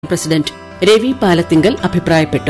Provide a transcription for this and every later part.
president Ravi Palathingal അഭിപ്രായപ്പെട്ടു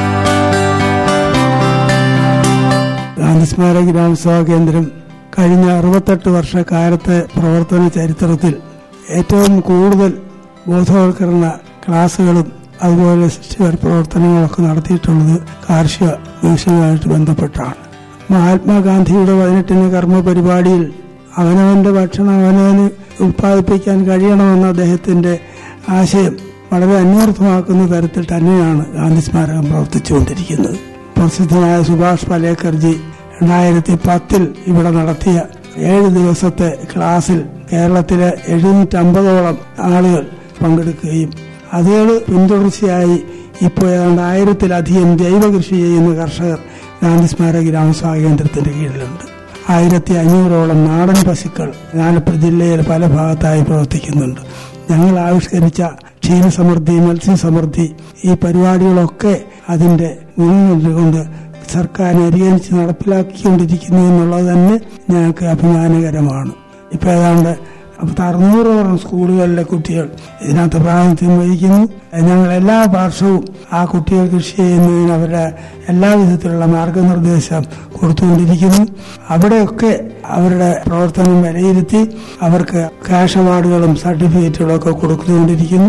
ഗാന്ധി സ്മാരക ഗ്രാമസഭാ കേന്ദ്രം കഴിഞ്ഞ അറുപത്തെട്ട് വർഷക്കാലത്തെ പ്രവർത്തന ചരിത്രത്തിൽ ഏറ്റവും കൂടുതൽ ബോധവൽക്കരണ ക്ലാസുകളും അതുപോലെ ശിശുവർ പ്രവർത്തനങ്ങളൊക്കെ നടത്തിയിട്ടുള്ളത് കാർഷിക വികസനവുമായിട്ട് ബന്ധപ്പെട്ടാണ് മഹാത്മാഗാന്ധിയുടെ പതിനെട്ടിന് കർമ്മ പരിപാടിയിൽ അവനവന്റെ ഭക്ഷണം അവനവന് ഉത്പാദിപ്പിക്കാൻ കഴിയണമെന്ന അദ്ദേഹത്തിന്റെ ആശയം വളരെ അന്വർത്ഥമാക്കുന്ന തരത്തിൽ തന്നെയാണ് ഗാന്ധി സ്മാരകം പ്രവർത്തിച്ചുകൊണ്ടിരിക്കുന്നത് പ്രസിദ്ധനായ സുഭാഷ് പലേക്കർജി രണ്ടായിരത്തി പത്തിൽ ഇവിടെ നടത്തിയ ഏഴ് ദിവസത്തെ ക്ലാസ്സിൽ കേരളത്തിലെ എഴുന്നൂറ്റമ്പതോളം ആളുകൾ പങ്കെടുക്കുകയും അതുകൾ പിന്തുടർച്ചയായി ഇപ്പോൾ ഏതാണ്ട് ആയിരത്തിലധികം ജൈവ കൃഷി ചെയ്യുന്ന കർഷകർ ഗാന്ധി സ്മാരക ഗ്രാമസഭാ കേന്ദ്രത്തിന്റെ കീഴിലുണ്ട് ആയിരത്തി അഞ്ഞൂറോളം നാടൻ പശുക്കൾ ആലപ്പുഴ ജില്ലയിൽ പല ഭാഗത്തായി പ്രവർത്തിക്കുന്നുണ്ട് ഞങ്ങൾ ആവിഷ്കരിച്ച ക്ഷീരസമൃദ്ധി മത്സ്യസമൃദ്ധി ഈ പരിപാടികളൊക്കെ അതിന്റെ ഗുണങ്ങൾ കൊണ്ട് സർക്കാർ പരിഗണിച്ച് നടപ്പിലാക്കിക്കൊണ്ടിരിക്കുന്നു എന്നുള്ളത് തന്നെ ഞങ്ങൾക്ക് അഭിമാനകരമാണ് ഇപ്പൊ ഏതാണ്ട് പത്ത് അറുന്നൂറോളം സ്കൂളുകളിലെ കുട്ടികൾ ഇതിനകത്ത് പ്രാതിനിധ്യം വഹിക്കുന്നു ഞങ്ങൾ എല്ലാ വർഷവും ആ കുട്ടികൾ കൃഷി ചെയ്യുന്നതിന് അവരുടെ എല്ലാ വിധത്തിലുള്ള മാർഗനിർദ്ദേശം കൊടുത്തുകൊണ്ടിരിക്കുന്നു അവിടെയൊക്കെ അവരുടെ പ്രവർത്തനം വിലയിരുത്തി അവർക്ക് ക്യാഷ് അവാർഡുകളും സർട്ടിഫിക്കറ്റുകളും ഒക്കെ കൊടുത്തുകൊണ്ടിരിക്കുന്നു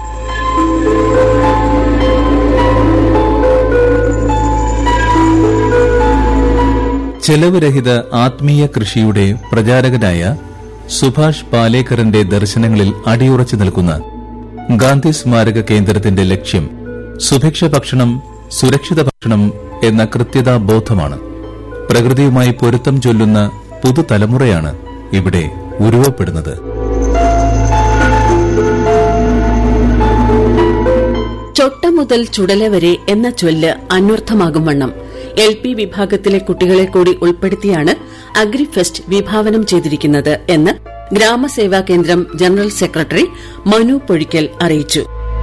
ചെലവ് രഹിത ആത്മീയ കൃഷിയുടെ പ്രചാരകനായ സുഭാഷ് പാലേക്കറിന്റെ ദർശനങ്ങളിൽ അടിയുറച്ചു നിൽക്കുന്ന ഗാന്ധി സ്മാരക കേന്ദ്രത്തിന്റെ ലക്ഷ്യം സുഭിക്ഷ ഭക്ഷണം സുരക്ഷിത ഭക്ഷണം എന്ന കൃത്യതാ ബോധമാണ് പ്രകൃതിയുമായി പൊരുത്തം ചൊല്ലുന്ന പുതുതലമുറയാണ് ഇവിടെ ഉരുവപ്പെടുന്നത് ചൊട്ട മുതൽ ചുടല വരെ എന്ന ചൊല്ല് അന്വർത്ഥമാകും വണ്ണം എൽ പി വിഭാഗത്തിലെ കുട്ടികളെ കൂടി ഉൾപ്പെടുത്തിയാണ് അഗ്രിഫെസ്റ്റ് വിഭാവനം ചെയ്തിരിക്കുന്നത് എന്ന് ഗ്രാമസേവാ കേന്ദ്രം ജനറൽ സെക്രട്ടറി മനു പൊഴിക്കൽ അറിയിച്ചു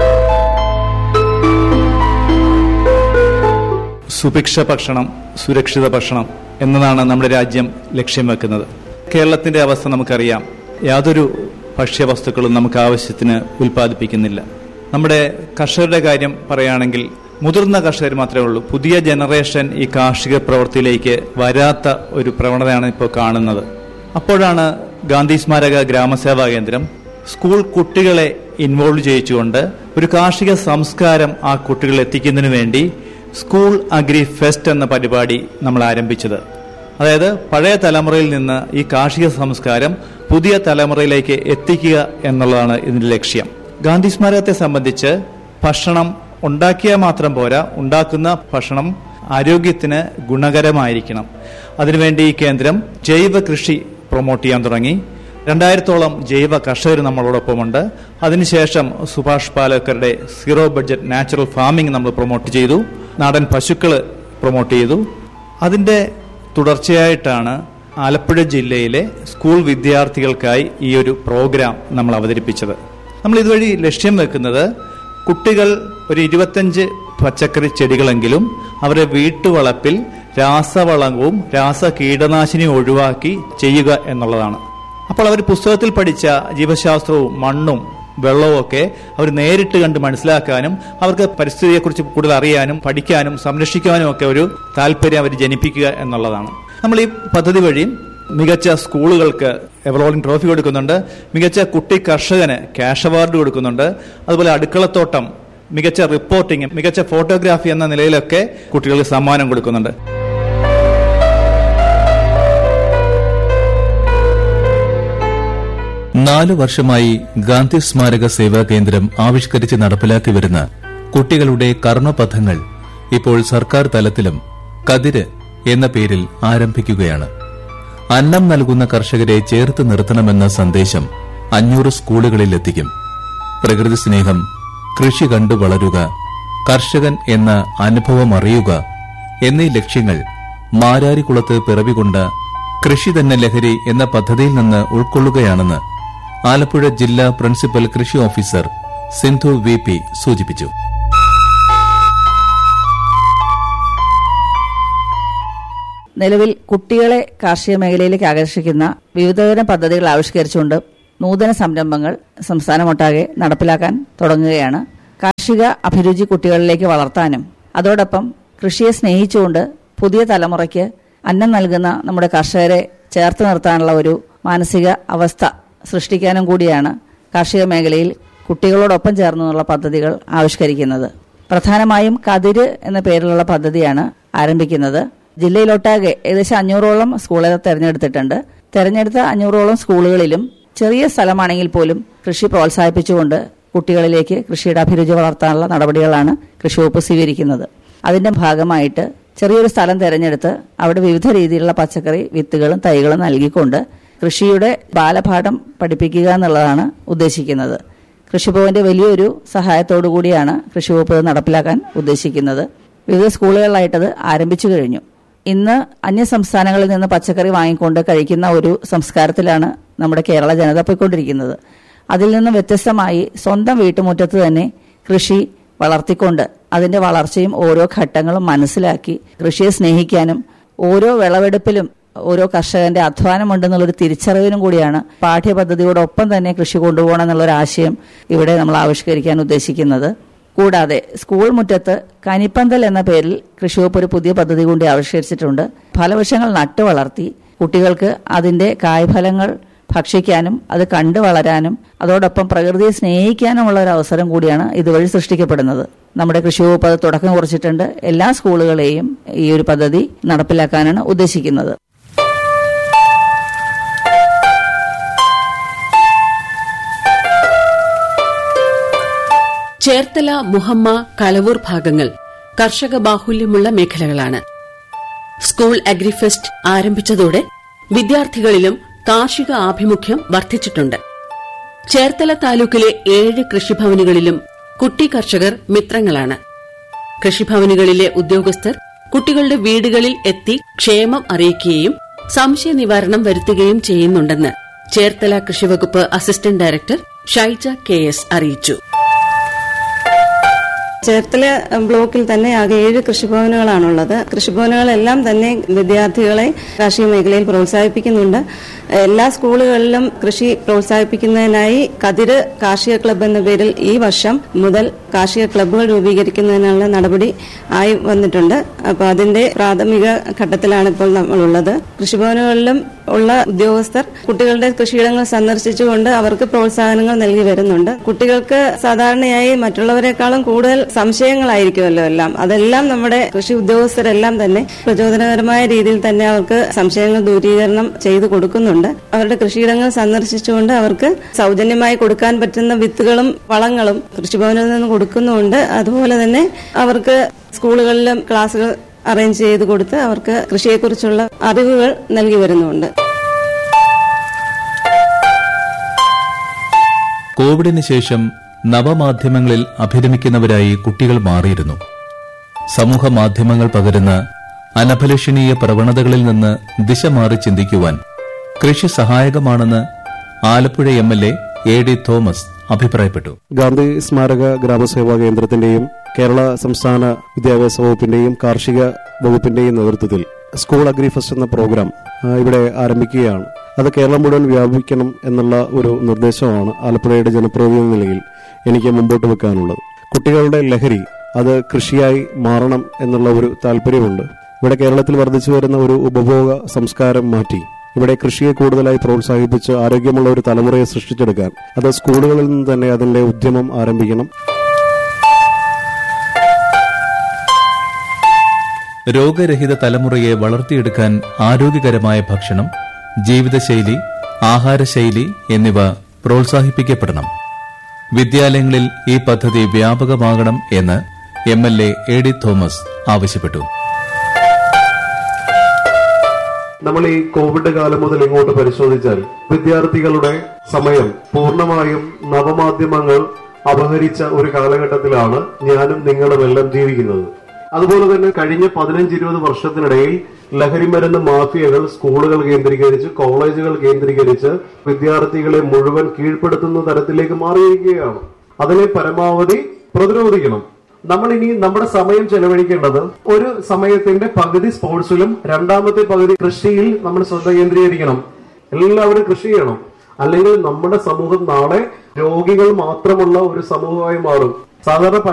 സുഭിക്ഷ ഭക്ഷണം സുരക്ഷിത ഭക്ഷണം എന്നതാണ് നമ്മുടെ രാജ്യം ലക്ഷ്യം വെക്കുന്നത് കേരളത്തിന്റെ അവസ്ഥ നമുക്കറിയാം യാതൊരു ഭക്ഷ്യവസ്തുക്കളും നമുക്ക് ആവശ്യത്തിന് ഉൽപ്പാദിപ്പിക്കുന്നില്ല നമ്മുടെ കർഷകരുടെ കാര്യം പറയുകയാണെങ്കിൽ മുതിർന്ന കർഷകർ മാത്രമേ ഉള്ളൂ പുതിയ ജനറേഷൻ ഈ കാർഷിക പ്രവൃത്തിയിലേക്ക് വരാത്ത ഒരു പ്രവണതയാണ് ഇപ്പോൾ കാണുന്നത് അപ്പോഴാണ് ഗാന്ധി സ്മാരക ഗ്രാമസേവാ കേന്ദ്രം സ്കൂൾ കുട്ടികളെ ഇൻവോൾവ് ചെയ്യിച്ചുകൊണ്ട് ഒരു കാർഷിക സംസ്കാരം ആ കുട്ടികൾ എത്തിക്കുന്നതിന് വേണ്ടി സ്കൂൾ അഗ്രി ഫെസ്റ്റ് എന്ന പരിപാടി നമ്മൾ ആരംഭിച്ചത് അതായത് പഴയ തലമുറയിൽ നിന്ന് ഈ കാർഷിക സംസ്കാരം പുതിയ തലമുറയിലേക്ക് എത്തിക്കുക എന്നുള്ളതാണ് ഇതിന്റെ ലക്ഷ്യം ഗാന്ധി സ്മാരകത്തെ സംബന്ധിച്ച് ഭക്ഷണം ഉണ്ടാക്കിയാൽ മാത്രം പോരാ ഉണ്ടാക്കുന്ന ഭക്ഷണം ആരോഗ്യത്തിന് ഗുണകരമായിരിക്കണം അതിനുവേണ്ടി ഈ കേന്ദ്രം ജൈവ കൃഷി പ്രൊമോട്ട് ചെയ്യാൻ തുടങ്ങി രണ്ടായിരത്തോളം ജൈവ കർഷകർ നമ്മളോടൊപ്പമുണ്ട് അതിനുശേഷം സുഭാഷ് പാലേക്കറുടെ സീറോ ബഡ്ജറ്റ് നാച്ചുറൽ ഫാമിംഗ് നമ്മൾ പ്രൊമോട്ട് ചെയ്തു നാടൻ പശുക്കൾ പ്രൊമോട്ട് ചെയ്തു അതിന്റെ തുടർച്ചയായിട്ടാണ് ആലപ്പുഴ ജില്ലയിലെ സ്കൂൾ വിദ്യാർത്ഥികൾക്കായി ഈ ഒരു പ്രോഗ്രാം നമ്മൾ അവതരിപ്പിച്ചത് നമ്മൾ ഇതുവഴി ലക്ഷ്യം വെക്കുന്നത് കുട്ടികൾ ഒരു ഇരുപത്തഞ്ച് പച്ചക്കറി ചെടികളെങ്കിലും അവരുടെ വീട്ടുവളപ്പിൽ രാസവളവും രാസ കീടനാശിനിയും ഒഴിവാക്കി ചെയ്യുക എന്നുള്ളതാണ് അപ്പോൾ അവർ പുസ്തകത്തിൽ പഠിച്ച ജീവശാസ്ത്രവും മണ്ണും വെള്ളവും ഒക്കെ അവർ നേരിട്ട് കണ്ട് മനസ്സിലാക്കാനും അവർക്ക് പരിസ്ഥിതിയെക്കുറിച്ച് കൂടുതൽ അറിയാനും പഠിക്കാനും സംരക്ഷിക്കാനും ഒക്കെ ഒരു താല്പര്യം അവർ ജനിപ്പിക്കുക എന്നുള്ളതാണ് നമ്മൾ ഈ പദ്ധതി വഴി മികച്ച സ്കൂളുകൾക്ക് എവറോളിംഗ് ട്രോഫി കൊടുക്കുന്നുണ്ട് മികച്ച കുട്ടി കർഷകന് ക്യാഷ് അവാർഡ് കൊടുക്കുന്നുണ്ട് അതുപോലെ അടുക്കളത്തോട്ടം മികച്ച റിപ്പോർട്ടിംഗ് മികച്ച ഫോട്ടോഗ്രാഫി എന്ന നിലയിലൊക്കെ കുട്ടികൾക്ക് സമ്മാനം കൊടുക്കുന്നുണ്ട് നാലു വർഷമായി ഗാന്ധി സ്മാരക സേവാ കേന്ദ്രം ആവിഷ്കരിച്ച് നടപ്പിലാക്കി വരുന്ന കുട്ടികളുടെ കർമ്മപഥങ്ങൾ ഇപ്പോൾ സർക്കാർ തലത്തിലും കതിര് എന്ന പേരിൽ ആരംഭിക്കുകയാണ് അന്നം നൽകുന്ന കർഷകരെ ചേർത്ത് നിർത്തണമെന്ന സന്ദേശം അഞ്ഞൂറ് സ്കൂളുകളിൽ എത്തിക്കും പ്രകൃതി സ്നേഹം കൃഷി കണ്ടു വളരുക കർഷകൻ എന്ന അനുഭവം അറിയുക എന്നീ ലക്ഷ്യങ്ങൾ മാരാരിക്കുളത്ത് പിറവികൊണ്ട കൃഷി തന്നെ ലഹരി എന്ന പദ്ധതിയിൽ നിന്ന് ഉൾക്കൊള്ളുകയാണെന്ന് ആലപ്പുഴ ജില്ലാ പ്രിൻസിപ്പൽ കൃഷി ഓഫീസർ സിന്ധു വി പി സൂചിപ്പിച്ചു നിലവിൽ കുട്ടികളെ കാർഷിക മേഖലയിലേക്ക് ആകർഷിക്കുന്ന വിവിധതരം പദ്ധതികൾ ആവിഷ്കരിച്ചുകൊണ്ട് നൂതന സംരംഭങ്ങൾ സംസ്ഥാനമൊട്ടാകെ നടപ്പിലാക്കാൻ തുടങ്ങുകയാണ് കാർഷിക അഭിരുചി കുട്ടികളിലേക്ക് വളർത്താനും അതോടൊപ്പം കൃഷിയെ സ്നേഹിച്ചുകൊണ്ട് പുതിയ തലമുറയ്ക്ക് അന്നം നൽകുന്ന നമ്മുടെ കർഷകരെ ചേർത്ത് നിർത്താനുള്ള ഒരു മാനസിക അവസ്ഥ സൃഷ്ടിക്കാനും കൂടിയാണ് കാർഷിക മേഖലയിൽ കുട്ടികളോടൊപ്പം ചേർന്നുള്ള പദ്ധതികൾ ആവിഷ്കരിക്കുന്നത് പ്രധാനമായും കതിര് എന്ന പേരിലുള്ള പദ്ധതിയാണ് ആരംഭിക്കുന്നത് ജില്ലയിലൊട്ടാകെ ഏകദേശം അഞ്ഞൂറോളം സ്കൂളുകൾ തെരഞ്ഞെടുത്തിട്ടുണ്ട് തെരഞ്ഞെടുത്ത അഞ്ഞൂറോളം സ്കൂളുകളിലും ചെറിയ സ്ഥലമാണെങ്കിൽ പോലും കൃഷി പ്രോത്സാഹിപ്പിച്ചുകൊണ്ട് കുട്ടികളിലേക്ക് കൃഷിയുടെ അഭിരുചി വളർത്താനുള്ള നടപടികളാണ് കൃഷി വകുപ്പ് സ്വീകരിക്കുന്നത് അതിന്റെ ഭാഗമായിട്ട് ചെറിയൊരു സ്ഥലം തെരഞ്ഞെടുത്ത് അവിടെ വിവിധ രീതിയിലുള്ള പച്ചക്കറി വിത്തുകളും തൈകളും നൽകിക്കൊണ്ട് കൃഷിയുടെ ബാലപാഠം പഠിപ്പിക്കുക എന്നുള്ളതാണ് ഉദ്ദേശിക്കുന്നത് കൃഷിഭവന്റെ വലിയൊരു സഹായത്തോടു കൂടിയാണ് കൃഷി വകുപ്പ് ഇത് നടപ്പിലാക്കാൻ ഉദ്ദേശിക്കുന്നത് വിവിധ സ്കൂളുകളിലായിട്ടത് ആരംഭിച്ചു കഴിഞ്ഞു ഇന്ന് അന്യ സംസ്ഥാനങ്ങളിൽ നിന്ന് പച്ചക്കറി വാങ്ങിക്കൊണ്ട് കഴിക്കുന്ന ഒരു സംസ്കാരത്തിലാണ് നമ്മുടെ കേരള ജനത പോയിക്കൊണ്ടിരിക്കുന്നത് അതിൽ നിന്ന് വ്യത്യസ്തമായി സ്വന്തം വീട്ടുമുറ്റത്ത് തന്നെ കൃഷി വളർത്തിക്കൊണ്ട് അതിന്റെ വളർച്ചയും ഓരോ ഘട്ടങ്ങളും മനസ്സിലാക്കി കൃഷിയെ സ്നേഹിക്കാനും ഓരോ വിളവെടുപ്പിലും ഓരോ കർഷകന്റെ അധ്വാനമുണ്ടെന്നുള്ളൊരു തിരിച്ചറിവിനും കൂടിയാണ് പാഠ്യപദ്ധതിയോടൊപ്പം തന്നെ കൃഷി കൊണ്ടുപോകണം എന്നുള്ളൊരു ആശയം ഇവിടെ നമ്മൾ ആവിഷ്കരിക്കാൻ ഉദ്ദേശിക്കുന്നത് കൂടാതെ സ്കൂൾ മുറ്റത്ത് കനിപ്പന്തൽ എന്ന പേരിൽ കൃഷിവകുപ്പ് ഒരു പുതിയ പദ്ധതി കൂടി ആവിഷ്കരിച്ചിട്ടുണ്ട് ഫലവൃക്ഷങ്ങൾ നട്ടു വളർത്തി കുട്ടികൾക്ക് അതിന്റെ കായ്ഫലങ്ങൾ ഭക്ഷിക്കാനും അത് കണ്ടു വളരാനും അതോടൊപ്പം പ്രകൃതിയെ സ്നേഹിക്കാനുമുള്ള ഒരു അവസരം കൂടിയാണ് ഇതുവഴി സൃഷ്ടിക്കപ്പെടുന്നത് നമ്മുടെ കൃഷി വകുപ്പ് അത് തുടക്കം കുറിച്ചിട്ടുണ്ട് എല്ലാ സ്കൂളുകളെയും ഈ ഒരു പദ്ധതി നടപ്പിലാക്കാനാണ് ഉദ്ദേശിക്കുന്നത് ചേർത്തല മുഹമ്മ കലവൂർ ഭാഗങ്ങൾ കർഷക ബാഹുല്യമുള്ള മേഖലകളാണ് സ്കൂൾ അഗ്രിഫെസ്റ്റ് ആരംഭിച്ചതോടെ വിദ്യാർത്ഥികളിലും കാർഷിക ആഭിമുഖ്യം വർദ്ധിച്ചിട്ടുണ്ട് ചേർത്തല താലൂക്കിലെ ഏഴ് കൃഷിഭവനുകളിലും കുട്ടി കർഷകർ മിത്രങ്ങളാണ് കൃഷിഭവനുകളിലെ ഉദ്യോഗസ്ഥർ കുട്ടികളുടെ വീടുകളിൽ എത്തി ക്ഷേമം അറിയിക്കുകയും സംശയ നിവാരണം വരുത്തുകയും ചെയ്യുന്നുണ്ടെന്ന് ചേർത്തല കൃഷിവകുപ്പ് assistant director Shaija K S അറിയിച്ചു ചേർത്തല ബ്ലോക്കിൽ തന്നെ ആകെ ഏഴ് കൃഷിഭവനുകളാണുള്ളത് കൃഷിഭവനുകളെല്ലാം തന്നെ വിദ്യാർത്ഥികളെ കാർഷിക മേഖലയിൽ പ്രോത്സാഹിപ്പിക്കുന്നുണ്ട് എല്ലാ സ്കൂളുകളിലും കൃഷി പ്രോത്സാഹിപ്പിക്കുന്നതിനായി കതിര് കാർഷിക ക്ലബ്ബ് എന്ന പേരിൽ ഈ വർഷം മുതൽ കാർഷിക ക്ലബ്ബുകൾ രൂപീകരിക്കുന്നതിനുള്ള നടപടി ആയി വന്നിട്ടുണ്ട് അപ്പോൾ അതിന്റെ പ്രാഥമിക ഘട്ടത്തിലാണ് ഇപ്പോൾ നമ്മളുള്ളത് കൃഷിഭവനുകളിലും ഉള്ള ഉദ്യോഗസ്ഥർ കുട്ടികളുടെ കൃഷിയിടങ്ങൾ സന്ദർശിച്ചുകൊണ്ട് അവർക്ക് പ്രോത്സാഹനങ്ങൾ നൽകി വരുന്നുണ്ട് കുട്ടികൾക്ക് സാധാരണയായി മറ്റുള്ളവരെക്കാളും കൂടുതൽ സംശയങ്ങളായിരിക്കുമല്ലോ എല്ലാം അതെല്ലാം നമ്മുടെ കൃഷി ഉദ്യോഗസ്ഥരെല്ലാം തന്നെ പ്രചോദനകരമായ രീതിയിൽ തന്നെ അവർക്ക് സംശയങ്ങൾ ദൂരീകരണം ചെയ്തു കൊടുക്കുന്നുണ്ട് അവരുടെ കൃഷിയിടങ്ങൾ സന്ദർശിച്ചുകൊണ്ട് അവർക്ക് സൗജന്യമായി കൊടുക്കാൻ പറ്റുന്ന വിത്തുകളും വളങ്ങളും കൃഷിഭവനിൽ നിന്ന് കൊടുക്കുന്നുണ്ട് അതുപോലെ തന്നെ അവർക്ക് സ്കൂളുകളിലും ക്ലാസുകൾ അറേഞ്ച് ചെയ്ത് കൊടുത്ത് അവർക്ക് കൃഷിയെക്കുറിച്ചുള്ള അറിവുകൾ നൽകി വരുന്നുണ്ട് കോവിഡിന് ശേഷം നവമാധ്യമങ്ങളിൽ അഭിരമിക്കുന്നവരായി കുട്ടികൾ മാറിയിരുന്നു സമൂഹ മാധ്യമങ്ങൾ പകരുന്ന അനഭിലഷണീയ പ്രവണതകളിൽ നിന്ന് ദിശ മാറി ചിന്തിക്കുവാൻ കൃഷി സഹായകമാണെന്ന് Alappuzha M L A A D Thomas അഭിപ്രായപ്പെട്ടു ഗാന്ധി സ്മാരക ഗ്രാമസേവാ കേന്ദ്രത്തിന്റെയും കേരള സംസ്ഥാന വിദ്യാഭ്യാസ വകുപ്പിന്റെയും കാർഷിക വകുപ്പിന്റെയും നേതൃത്വത്തിൽ സ്കൂൾ അഗ്രിഫെസ്റ്റ് എന്ന പ്രോഗ്രാം ആ, ഇവിടെ ആരംഭിക്കുകയാണ് അത് കേരളം മുഴുവൻ വ്യാപിക്കണം എന്നുള്ള ഒരു നിർദ്ദേശമാണ് ആലപ്പുഴയുടെ ജനപ്രതിനിധി എന്ന നിലയിൽ എനിക്ക് മുമ്പോട്ട് വെക്കാനുള്ളത് കുട്ടികളുടെ ലഹരി അത് കൃഷിയായി മാറണം എന്നുള്ള ഒരു താല്പര്യമുണ്ട് ഇവിടെ കേരളത്തിൽ വർദ്ധിച്ചു വരുന്ന ഒരു ഉപഭോഗ സംസ്കാരം മാറ്റി ഇവിടെ കൃഷിയെ കൂടുതലായി പ്രോത്സാഹിപ്പിച്ച് ആരോഗ്യമുള്ള ഒരു തലമുറയെ സൃഷ്ടിച്ചെടുക്കാൻ അത് സ്കൂളുകളിൽ നിന്ന് തന്നെ അതിന്റെ ഉദ്യമം ആരംഭിക്കണം രോഗരഹിത തലമുറയെ വളർത്തിയെടുക്കാൻ ആരോഗ്യകരമായ ഭക്ഷണം ജീവിതശൈലി ആഹാരശൈലി എന്നിവ പ്രോത്സാഹിപ്പിക്കപ്പെടണം വിദ്യാലയങ്ങളിൽ ഈ പദ്ധതി വ്യാപകമാകണം എന്ന് M L A A D Thomas ആവശ്യപ്പെട്ടു നമ്മൾ ഈ കോവിഡ് കാലം മുതൽ ഇങ്ങോട്ട് പരിശോധിച്ചാൽ വിദ്യാർത്ഥികളുടെ സമയം പൂർണ്ണമായും നവമാധ്യമങ്ങൾ അപഹരിച്ച ഒരു കാലഘട്ടത്തിലാണ് ഞാനും നിങ്ങളും എല്ലാം ജീവിക്കുന്നത് അതുപോലെ തന്നെ കഴിഞ്ഞ പതിനഞ്ച് ഇരുപത് വർഷത്തിനിടയിൽ ലഹരിമരുന്ന് മാഫിയകൾ സ്കൂളുകൾ കേന്ദ്രീകരിച്ച് കോളേജുകൾ കേന്ദ്രീകരിച്ച് വിദ്യാർത്ഥികളെ മുഴുവൻ കീഴ്പ്പെടുത്തുന്ന തരത്തിലേക്ക് മാറിയിരിക്കുകയാണ് അതിനെ പരമാവധി പ്രതിരോധിക്കണം നമ്മൾ ഇനി നമ്മുടെ സമയം ചെലവഴിക്കേണ്ടത് ഒരു സമയത്തിന്റെ പകുതി സ്പോർട്സിലും രണ്ടാമത്തെ പകുതി കൃഷിയിൽ നമ്മൾ ശ്രദ്ധ കേന്ദ്രീകരിക്കണം എല്ലാവരും കൃഷി ചെയ്യണം അല്ലെങ്കിൽ നമ്മുടെ സമൂഹം നാളെ രോഗികൾ മാത്രമുള്ള ഒരു സമൂഹമായി മാറും സാധാരണ